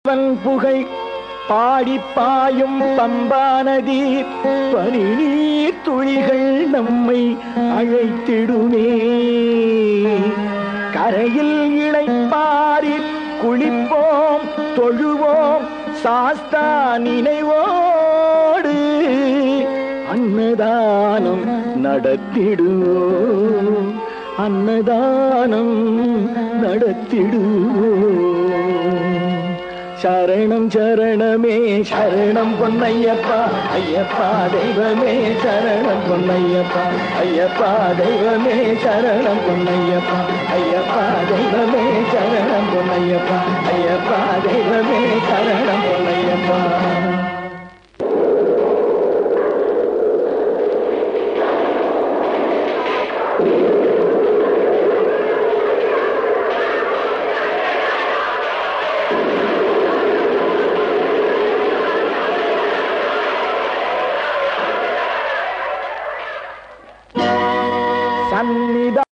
அவன் புகை பாடிப்பாயும் பம்பா நதி பனி நீர் துளிகள் நம்மை அழைத்திடுமே கரையில் இளைப்பாரி குளிப்போம் தொழுவோம் சாஸ்தா நினைவோடு அன்னதானம் நடத்திடுவோம் அன்னதானம் நடத்திடுவோம் சரணம் சரணமே சரணம் பொன்னையப்பா ஐயப்பா தெய்வமே சரணம் பொன்னையப்பா ஐயப்பா தெய்வமே சரணம் பொன்னையப்பா ஐயப்பா தெய்வமே சரணம் பொன்னையப்பா ஐயப்பா தெய்வமே சரணம் பொன்னையப்பா சந்நித